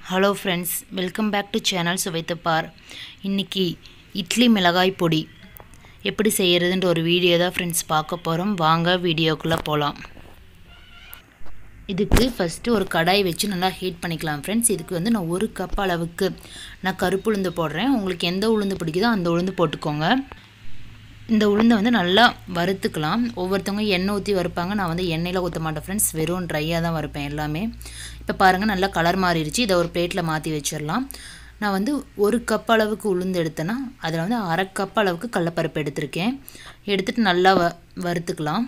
hello friends welcome back to channel சுவைத்துப்பார் இன்றைக்கி இட்லி மிளகாய் பொடி எப்படி செய்கிறதுன்ற ஒரு வீடியோ தான் ஃப்ரெண்ட்ஸ் பார்க்க போகிறோம் வாங்க வீடியோக்குள்ளே போகலாம் இதுக்கு ஃபஸ்ட்டு ஒரு கடாய் வச்சு நல்லா ஹீட் பண்ணிக்கலாம் ஃப்ரெண்ட்ஸ் இதுக்கு வந்து நான் ஒரு கப் அளவுக்கு நான் கருப்பு உளுந்து போடுறேன் உங்களுக்கு எந்த உளுந்து பிடிக்குதோ அந்த உளுந்து போட்டுக்கோங்க இந்த உளுந்தை வந்து நல்லா வறுத்துக்கலாம் ஒவ்வொருத்தவங்க எண்ணெய் ஊற்றி வறுப்பாங்க நான் வந்து எண்ணெயில் ஊற்ற மாட்டேன் ஃப்ரெண்ட்ஸ் வெறும் ட்ரையாக தான் வறுப்பேன் எல்லாமே இப்போ பாருங்கள் நல்லா கலர் மாறிடுச்சு இதை ஒரு பிளேட்டில் மாற்றி வச்சிடலாம் நான் வந்து ஒரு கப் அளவுக்கு உளுந்து எடுத்தேன்னா அதில் வந்து அரை கப் அளவுக்கு கடலப்பருப்பு எடுத்திருக்கேன் எடுத்துகிட்டு நல்லா வ வறுத்துக்கலாம்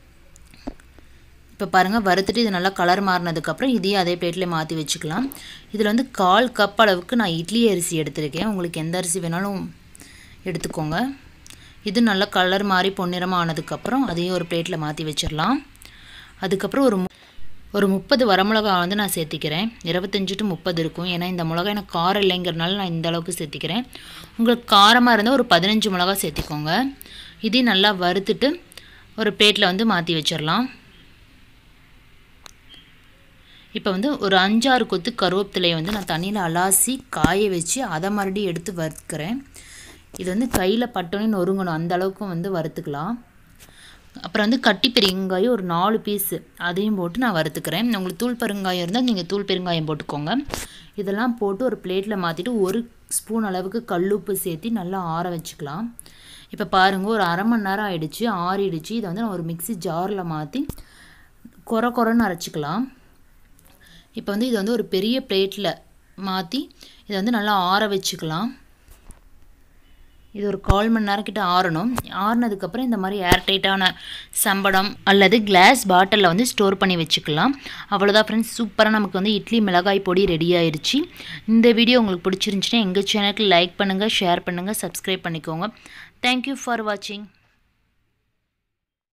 இப்போ பாருங்கள் வறுத்துட்டு இது நல்லா கலர் மாறினதுக்கப்புறம் இதையும் அதே பிளேட்டில் மாற்றி வச்சுக்கலாம் இதில் வந்து கால் கப் அளவுக்கு நான் இட்லி அரிசி எடுத்திருக்கேன் உங்களுக்கு எந்த அரிசி வேணாலும் எடுத்துக்கோங்க இது நல்லா கலர் மாதிரி பொன்னிறமாக ஆனதுக்கப்புறம் அதையும் ஒரு பிளேட்டில் மாற்றி வச்சிடலாம் அதுக்கப்புறம் ஒரு ஒரு முப்பது வரமிளகா வந்து நான் சேர்த்திக்கிறேன் இருபத்தஞ்சி டு முப்பது இருக்கும் ஏன்னா இந்த மிளகா எனக்கு காரம் இல்லைங்கிறனால நான் இந்த அளவுக்கு சேர்த்திக்கிறேன் உங்களுக்கு காரமாக இருந்தால் ஒரு பதினஞ்சு மிளகா சேர்த்திக்கோங்க இதையும் நல்லா வறுத்துட்டு ஒரு பிளேட்டில் வந்து மாற்றி வச்சிடலாம் இப்போ வந்து ஒரு அஞ்சாறு கொத்து கருவேப்பிலையை வந்து நான் தண்ணியில் அலாசி காய வச்சு அதை மறுபடியும் எடுத்து வறுக்கிறேன் இது வந்து கையில் பட்டோன்னே நொறுங்கணும் அந்த அளவுக்கு வந்து வறுத்துக்கலாம் அப்புறம் வந்து கட்டி பெருங்காயம் ஒரு நாலு பீஸு அதையும் போட்டு நான் வறுத்துக்கிறேன் உங்களுக்கு தூள் பெருங்காயம் இருந்தால் நீங்கள் தூள் பெருங்காயம் போட்டுக்கோங்க இதெல்லாம் போட்டு ஒரு பிளேட்டில் மாற்றிட்டு ஒரு ஸ்பூன் அளவுக்கு கல்லுப்பு சேர்த்து நல்லா ஆற வச்சுக்கலாம் இப்போ பாருங்கள் ஒரு அரை மணி நேரம் ஆயிடுச்சு ஆறிடுச்சு இதை வந்து நான் ஒரு மிக்சி ஜாரில் மாற்றி குறை குறைன்னு அரைச்சிக்கலாம் இப்போ வந்து இதை வந்து ஒரு பெரிய பிளேட்டில் மாற்றி இதை வந்து நல்லா ஆற வச்சுக்கலாம் இது ஒரு கால் மணி நேரம் கிட்ட ஆறணும் ஆறுனதுக்கப்புறம் இந்த மாதிரி ஏர்டைட்டான சம்படம் அல்லது கிளாஸ் பாட்டிலில் வந்து ஸ்டோர் பண்ணி வச்சுக்கலாம் அவ்வளோதான் ஃப்ரெண்ட்ஸ் சூப்பராக நமக்கு வந்து இட்லி மிளகாய் பொடி ரெடி ஆயிடுச்சு இந்த வீடியோ உங்களுக்கு பிடிச்சிருந்துச்சுன்னா எங்கள் சேனலுக்கு லைக் பண்ணுங்கள் ஷேர் பண்ணுங்கள் சப்ஸ்கிரைப் பண்ணிக்கோங்க தேங்க்யூ ஃபார் வாட்சிங்